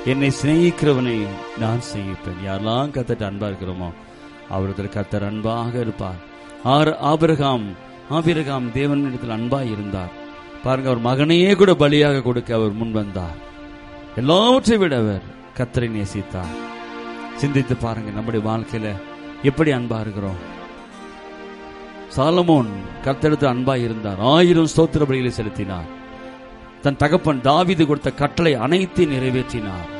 என்னை சிநேகிக்கிறவனை நான் சிநேகிப்பேன் யாரெல்லாம் கத்தட்ட அன்பா இருக்கிறோமோ அவரிடத்தில் கத்தர் அன்பாக இருப்பார் ஆர் ஆபிரகாம் ஆபிரகாம் தேவனிடத்தில் அன்பாய் இருந்தார் பாருங்க அவர் மகனையே கூட பலியாக கொடுக்க அவர் முன் வந்தார் எல்லாவற்றை விட அவர் கத்தரை நேசித்தார் சிந்தித்து பாருங்க நம்முடைய வாழ்க்கையில எப்படி அன்பா இருக்கிறோம் சாலமோன் கத்தெடுத்து அன்பாய் இருந்தார் ஆயிரம் ஸ்தோத்திர பலிகளை செலுத்தினார் தன் தகப்பன் தாவீது கொடுத்த கட்டளை அனைத்து நிறைவேற்றினார்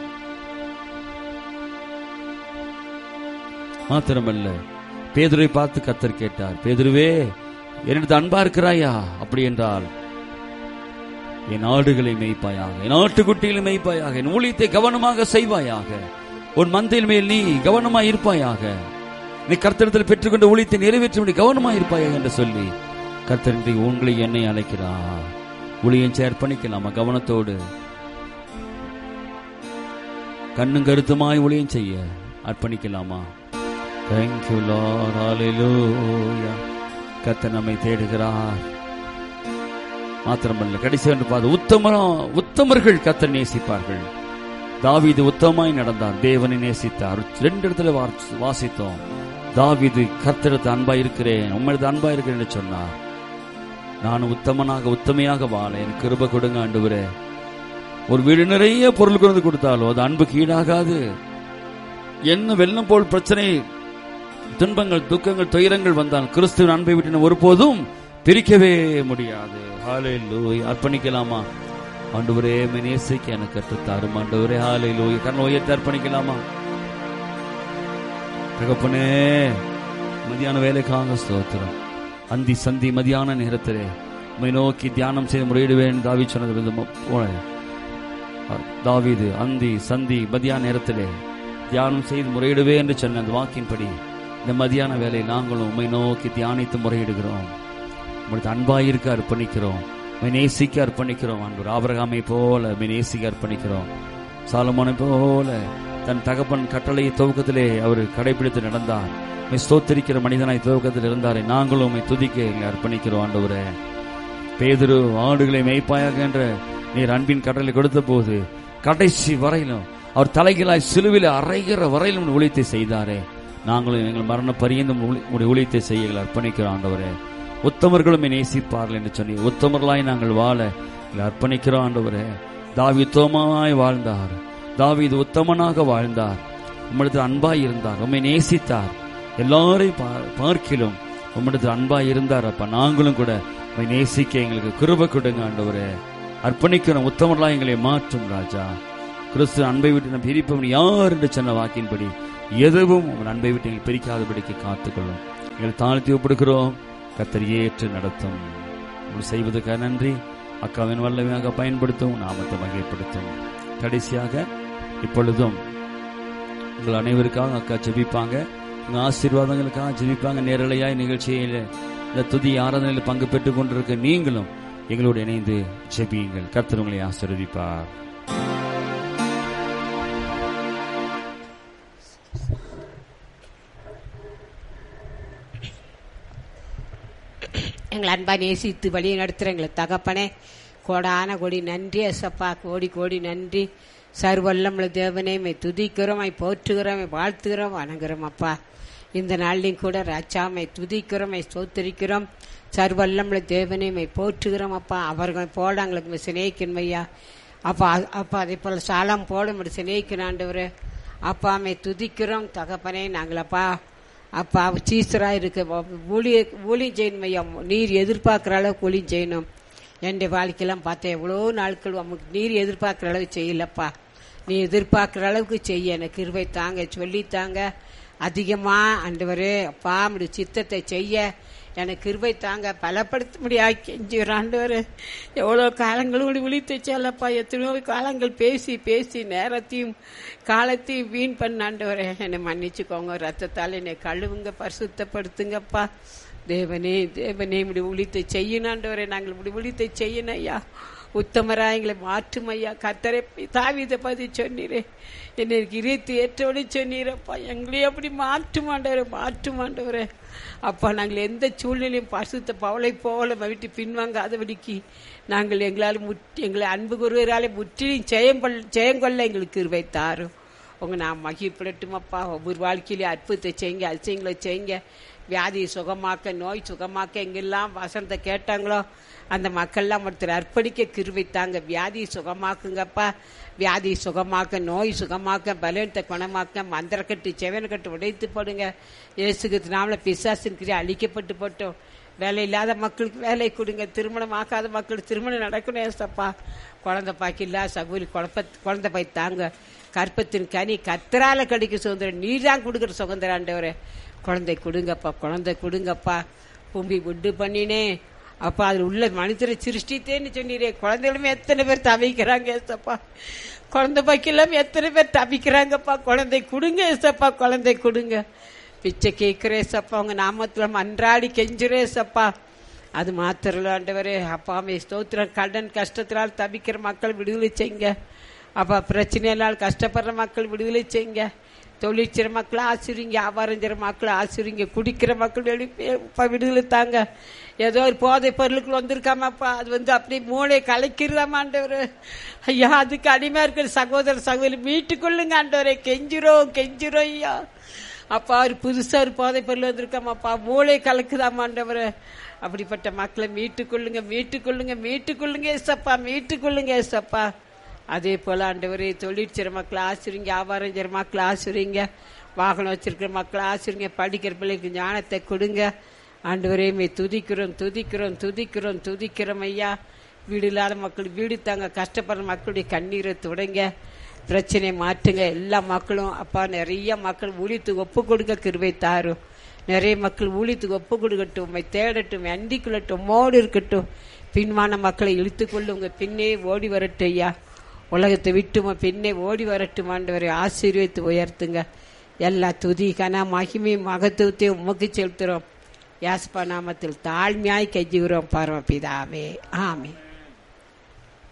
மாத்திரமல்ல பேதுரை பார்த்து கத்தர் கேட்டார் பேதுருவே என்னிடத்து அன்பா இருக்கிறாயா அப்படி என்றால் என் ஆடுகளை மேய்ப்பாயாக என் ஆட்டுக்குட்டிகளை மேய்ப்பாயாக என் ஊழியத்தை கவனமாக செய்வாயாக உன் மந்தையில் மேல் நீ கவனமாய் இருப்பாயாக நீ கர்த்தரிடத்தில் பெற்றுக்கொண்ட ஊழியத்தை நிறைவேற்றும்படி கவனமாய் இருப்பாயாக என்று சொல்லி கர்த்தர் இன்றைக்கு உங்களை என்னை அழைக்கிறார் ஊழியம் சேர்ப்பணிக்கலாமா கவனத்தோடு கண்ணும் கருத்துமாய் ஊழியம் செய்ய அர்ப்பணிக்கலாமா தேங்க்யூ லார்ட் ஹalleluya கர்த்தர் நம்மை தேடுகிறார் மாத்திரமல்ல கடைசி என்று பார்த்து உத்தமரம் உத்தமர்கள் கர்த்தர் நேசிப்பார்கள் தாவீது உத்தமாய் நடந்தார் தேவனை நேசித்தார் ரெண்டு இடத்துல வார்- வாசித்தோம் தாவீது கர்த்தரத்து அன்பா இருக்கிறேன் உம்மளது அன்பா இருக்கிறேன் என்று சொன்னார் நான் உத்தமனாக உத்தமையாக வாழ எனக்கு கிருப கொடுங்க ஆண்டவரே ஒரு வீடு நிறைய பொருள் கொண்டு கொடுத்தாலும் அது அன்புக்கு ஈடாகாது என்ன வெள்ளம் போல் பிரச்சனை துன்பங்கள் துக்கங்கள் துயரங்கள் வந்தால் கிறிஸ்துவின் அன்பை விட்டு ஒருபோதும் பிரிக்கவே முடியாது ஹalleluya அர்ப்பணிக்கலாமா ஆண்டவரே உம்மை நேசிக்க எனக்கு கற்றுத்தாரும் ஆண்டவரே ஹalleluya கண்ணை உயர்த்தி அர்ப்பணிக்கலாமா தகப்பனே மதியான வேலைக்காக ஸ்தோத்திரம் அந்தி சந்தி மதியான நேரத்திலே உம்மை நோக்கி தியானம் செய்து முறையிடுவேன் தாவி சொன்னது விதமா போல தாவீது அந்தி சந்தி மதியான நேரத்திலே தியானம் செய்து முறையிடுவே என்று சொன்ன அந்த வாக்கின்படி இந்த மதியான வேலை நாங்களும் உம்மை நோக்கி தியானித்து முறையிடுகிறோம் உங்களுக்கு அன்பாயிருக்க அர்ப்பணிக்கிறோம் உம்மை நேசிக்க அர்ப்பணிக்கிறோம் அன்பு ஆபரகாமை போல உம்மை நேசிக்க அர்ப்பணிக்கிறோம் சாலமோனை போல தன் தகப்பன் கட்டளையை துவக்கத்திலே அவர் கடைபிடித்து நடந்தார் உம்மை ஸ்தோத்திரிக்கிற மனிதனாய் துவக்கத்தில் இருந்தாரே நாங்களும் உம்மை துதிக்க எங்களை அர்ப்பணிக்கிறோம் ஆண்டவரே பேதுரு ஆடுகளை மேய்ப்பாயாக என்ற நீர் அன்பின் கட்டளை கொடுத்த போது கடைசி வரையிலும் அவர் தலைகளாய் சிலுவில அரைகிற வரையிலும் ஊழியத்தை செய்தாரே நாங்களும் எங்கள் மரண பரியந்தம் ஊழி- உம்முடைய ஊழியத்தை செய்ய எங்களை அர்ப்பணிக்கிறோம் ஆண்டவரே உத்தமர்களும் என்னை நேசிப்பார்கள் என்று சொல்லி உத்தமர்களாய் நாங்கள் வாழ எங்களை அர்ப்பணிக்கிறோம் ஆண்டவரே தாவி உத்தமமாய் வாழ்ந்தார் தாவீது உத்தமனாக வாழ்ந்தார் உம்மிடத்தில் அன்பாய் இருந்தார் உம்மை நேசித்தார் எல்லாரையும் பா- பார்க்கிலும் உம்மிடத்தில் அன்பாய் இருந்தார் அப்ப நாங்களும் கூட உம்மை நேசிக்க எங்களுக்கு கிருப கொடுங்க ஆண்டவரே அர்ப்பணிக்கிறோம் உத்தமர்களாய் எங்களை மாற்றும் ராஜா கிறிஸ்து அன்பை விட்டு நம் பிரிப்பவன் யார் என்று சொன்ன வாக்கின்படி எதுவும் உன் அன்பை விட்டு எங்களை பிரிக்காதபடிக்கு காத்துக்கொள்ளும் எங்கள் தாழ்த்தி ஒப்படுகிறோம் கத்தர் ஏற்று நடத்தும் உங்கள் செய்வதற்காக நன்றி அக்காவின் வல்லமையாக பயன்படுத்தும் நாமத்தை வகைப்படுத்தும் கடைசியாக இப்பொழுதும் உங்கள் அனைவருக்காக அக்கா ஜெபிப்பாங்க உங்க ஆசீர்வாதங்களுக்காக ஜெபிப்பாங்க நேரலையாய் நிகழ்ச்சியில் இந்த துதி ஆராதனையில் பங்கு பெற்றுக் கொண்டிருக்க நீங்களும் எங்களோடு இணைந்து ஜெபியுங்கள் கர்த்தர் உங்களை ஆசீர்வதிப்பார் எங்களை அன்பா நேசித்து வழியை நடத்துகிற எங்களை தகப்பனே கோடான கோடி நன்றி அசப்பா கோடி கோடி நன்றி சர்வல்லமுள்ள தேவனே மை துதிக்கிறோம் மை போற்றுகிறோம் மை வாழ்த்துகிறோம் வணங்குறோம் அப்பா இந்த நாளிலும் கூட ராஜாமை துதிக்கிறோம் மை ஸ்தோத்திரிக்கிறோம் சர்வல்லமுள்ள தேவனே மை போற்றுகிறோம் அப்பா அவர்கள் போல எங்களுக்கு சிநேகிக்கணும் ஐயா அப்பா அ- அப்பா அதே போல சாலம் போல நம்முடைய சிநேகிக்கணாண்டவர் அப்பா மை துதிக்கிறோம் தகப்பனே நாங்களப்பா அப்பா சீசரா இருக்க ஊழிய ஊழியம் செய்யணும் ஐயா நீர் எதிர்பார்க்குற அளவுக்கு ஊழியம் செய்யணும் என் வாழ்க்கையெல்லாம் பார்த்தேன் எவ்வளோ நாட்கள் உமக்கு நீர் எதிர்பார்க்குற அளவுக்கு செய்யலப்பா நீ எதிர்பார்க்குற அளவுக்கு செய்ய எனக்கு கிருபை தாங்க சொல்லித்தாங்க அதிகமாக ஆண்டவரே அப்பா நம்முடைய சித்தத்தை செய்ய எனக்கு கிருபை தாங்க பலப்படுத்த முடியாது கெஞ்சுற ஆண்டவர் எவ்வளோ காலங்களோடு விழித்து செல்லப்பா எத்தனையோ காலங்கள் பேசி பேசி நேரத்தையும் காலத்தையும் வீண் பண்ண ஆண்டவரே என்னை மன்னிச்சுக்கோங்க ரத்தத்தால் என்னை கழுவுங்க பரிசுத்தப்படுத்துங்கப்பா தேவனே தேவனே இப்படி விழித்தை செய்யணும் ஆண்டவரே நாங்கள் இப்படி விழித்தை செய்யணும் ஐயா உத்தமரா எங்களை மாற்றும் ஐயா கத்தரை தாவித பதி சொன்னீரே என்னை கிரித்து ஏற்றபடி சொன்னீரப்பா எங்களையும் அப்படி மாற்று மாண்டவரே மாற்று மாண்டவரே அப்பா நாங்கள் எந்த சூழ்நிலையும் பசுத்த பவளை போல விட்டு பின்வாங்காதபடிக்கு நாங்கள் எங்களால் முற்றி எங்களை அன்பு குருவராலே முற்றிலும் ஜெயம் கொள் ஜெயங்கொள்ள எங்களுக்கு இருவை தாரும் உங்க நான் மகிழ்ப்படட்டும் அப்பா ஒவ்வொரு வாழ்க்கையிலையும் அற்புதத்தை செய்யுங்க அதிசயங்களை செய்யுங்க வியாதியை சுகமாக்க நோய் சுகமாக்க எங்கெல்லாம் வசனத்தை கேட்டாங்களோ அந்த மக்கள்லாம் ஒருத்தர் அர்ப்பணிக்க கிருவித்தாங்க வியாதியை சுகமாக்குங்கப்பா வியாதியை சுகமாக்க நோய் சுகமாக்க பலவீனத்தை குணமாக்க மந்திரக்கட்டு செவனக்கட்டு உடைத்து போடுங்க இயேசுக்கு நாமள பிசாசின் கிரியை அழிக்கப்பட்டு போட்டோம் வேலை இல்லாத மக்களுக்கு வேலை கொடுங்க திருமணம் ஆகாத மக்களுக்கு திருமணம் நடக்கணும் ஏசப்பா குழந்தை பாக்கில்லா சகோதரி குழப்ப குழந்தை பாய் தாங்க கற்பத்தின் கனி கத்தரால கிடைக்க சுதந்திரம் நீர் தான் கொடுக்குற சுதந்திரம் ஆண்டவரே குழந்தை கொடுங்கப்பா குழந்தை கொடுங்கப்பா பூம்பி உண்டு பண்ணினே அப்பா அதில் உள்ள மனிதரை சிருஷ்டித்தேன்னு சொன்னீரே குழந்தைகளுமே எத்தனை பேர் தவிக்கிறாங்க ஏசப்பா குழந்தை பாக்கில்லாம் எத்தனை பேர் தவிக்கிறாங்கப்பா குழந்தை கொடுங்க ஏசப்பா குழந்தை கொடுங்க பிச்சை கேட்கிறேன் சப்பா உங்க நாமத்துல அன்றாடி கெஞ்சுறே சப்பா அது மாத்திரம் ஆண்டவரே அப்பாமே ஸ்தோத்திரம் கடன் கஷ்டத்தினால் தவிக்கிற மக்கள் விடுதலை செய்யுங்க அப்பா பிரச்சனையினால் கஷ்டப்படுற மக்கள் விடுதலை செய்யுங்க தொழில் செய்கிற மக்களை ஆசிரிங்க வியாபாரம் செய்கிற மக்களை ஆசிரிங்க குடிக்கிற மக்கள் வெளி- விடுதலை தாங்க ஏதோ ஒரு போதை பொருளுக்கு வந்திருக்காமப்பா அது வந்து அப்படியே மூளை கலைக்கிறதாமாண்டவர் ஐயா அதுக்கு அடிமையா இருக்கிற சகோதர சகோதரி மீட்டுக்கொள்ளுங்க ஆண்டவரே கெஞ்சிரோம் கெஞ்சிரோம் ஐயா அப்பா ஒரு புதுசா ஒரு போதை பொருள் வந்திருக்காமாப்பா மூளை கலக்குதாமாண்டவர் அப்படிப்பட்ட மக்களை மீட்டுக்கொள்ளுங்க மீட்டுக்கொள்ளுங்க மீட்டுக்கொள்ளுங்க ஏசப்பா மீட்டுக்கொள்ளுங்க ஏசப்பா அதே போல ஆண்டவரே தொழில் செய்கிற மக்களை ஆசிரிங்க வியாபாரம் செய்கிற மக்களை ஆசிரிங்க வாகனம் வச்சிருக்கிற மக்களை ஆசிரிங்க படிக்கிற பிள்ளைக்கு ஞானத்தை கொடுங்க ஆண்டவரே மே துதிக்கிறோம் துதிக்கிறோம் துதிக்கிறோம் துதிக்கிறோம் ஐயா வீடு இல்லாத மக்கள் வீடு தாங்க கஷ்டப்படுற மக்களுடைய கண்ணீரை தொடங்க பிரச்சனையை மாற்றுங்க எல்லா மக்களும் அப்பா நிறைய மக்கள் ஊழியத்துக்கு ஒப்பு கொடுக்க கிருபை தாரும் நிறைய மக்கள் ஊழியத்துக்கு ஒப்பு கொடுக்கட்டும் உண்மை தேடட்டும் அண்டிக் கொள்ளட்டும் மோடு இருக்கட்டும் பின்மான மக்களை இழுத்துக்கொண்டு உங்க பின்னே ஓடி வரட்டும் ஐயா உலகத்தை விட்டு உங்க பின்னே ஓடி வரட்டும் ஆண்டவரை ஆசீர்வதித்து உயர்த்துங்க எல்லா துதி கன மகிமை மகத்துவத்தையும் உமக்கு செலுத்துறோம் யாஸ்பா நாமத்தில் தாழ்மையாய் கெஞ்சுகிறோம் பரமபிதாவே ஆமென்